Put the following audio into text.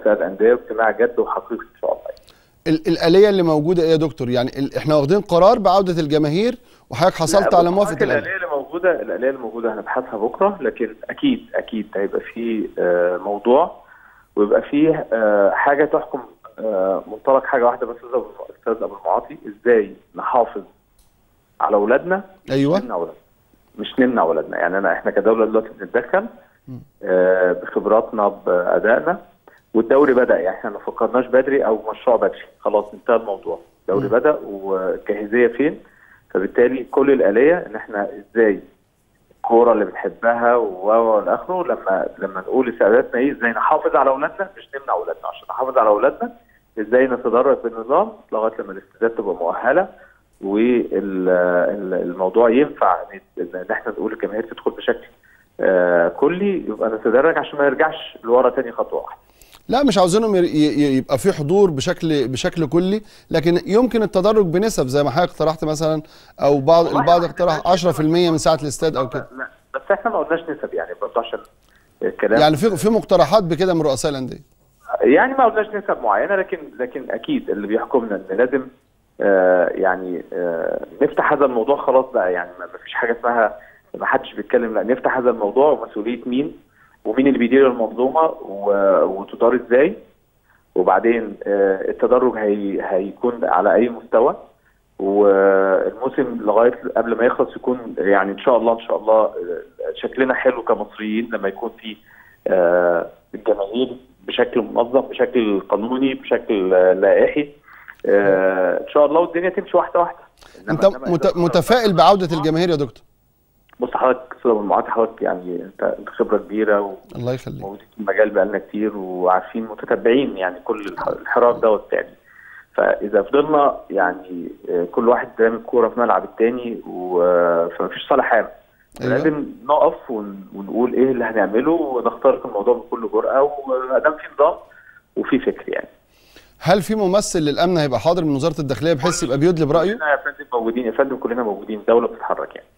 ثلاث انديه واجتماع جد وحقيقي ان شاء الله ال- الآلية اللي موجودة ايه يا دكتور يعني ال- احنا واخدين قرار بعودة الجماهير وحضرتك حصلت لا، على بص، موافقة حضرتك الآلية الآلية اللي موجودة الآلية اللي موجودة هنبحثها بكرة لكن أكيد أكيد هيبقى في آه، موضوع ويبقى فيه آه، حاجة تحكم آه، منطلق حاجة واحدة بس أستاذ أبو- أستاذ أبو المعاطي إزاي نحافظ على أولادنا ايوه نمنع أولادنا مش نمنع أولادنا يعني أنا إحنا كدولة دلوقتي بنتدخل آه، بخبراتنا بأدائنا والدوري بدأ يعني إحنا ما فكرناش بدري أو مشروع بدري خلاص انتهى الموضوع الدوري بدأ والجاهزية فين فبالتالي كل الآلية إن إحنا إزاي الكورة اللي بنحبها و و إلى آخره لما لما نقول استعداداتنا إيه إزاي نحافظ على أولادنا مش نمنع أولادنا عشان نحافظ على أولادنا إزاي نتدرج بالنظام لغاية لما الاستعداد تبقى مؤهلة والموضوع ينفع ان احنا نقول الجماهير تدخل بشكل آه، كلي يبقى نتدرج عشان ما نرجعش لورا تاني خطوه واحده. لا مش عاوزينهم ي- ي- يبقى في حضور بشكل بشكل كلي لكن يمكن التدرج بنسب زي ما حضرتك اقترحت مثلا او بعض والله البعض إحنا اقترح 10% من ساعة الاستاد او كده لا بس احنا ما قلناش نسب يعني برضه عشان الكلام يعني في في مقترحات بكده من رؤساء الأندية يعني ما قلناش نسب معينه لكن لكن اكيد اللي بيحكمنا ان لازم آه يعني آه نفتح هذا الموضوع خلاص بقى يعني ما ما فيش حاجه اسمها ما حدش بيتكلم لا نفتح هذا الموضوع ومسؤوليه مين ومين اللي بيدير المنظومه و- وتدار ازاي وبعدين آه التدرج هي هيكون على اي مستوى والموسم لغايه قبل ما يخلص يكون يعني ان شاء الله ان شاء الله آه، شكلنا حلو كمصريين لما يكون في آه، الجماهير بشكل منظم بشكل قانوني بشكل آه، لائحي آه، ان شاء الله والدنيا تمشي واحده واحده إنما- انت إنما مت- إذا- متفائل بعودة الجماهير يا دكتور بص حضرتك استاذ ابو المعاطي حضرتك يعني انت أنت خبره كبيره الله يخليك وموجودين في المجال بقالنا كتير وعارفين متتبعين يعني كل الح- الحراك دوت يعني فاذا فضلنا يعني آه، كل واحد رامي الكوره في ملعب التاني و- فمفيش صالح عام أيوة. لازم نقف ون- ونقول ايه اللي هنعمله ونخترق الموضوع بكل جرأه وادام في نظام وفي فكر يعني هل في ممثل للامن هيبقى حاضر من وزاره الداخليه بحيث يبقى بيدلي برايه كلنا يا فندم موجودين يا فندم كلنا موجودين دوله بتتحرك يعني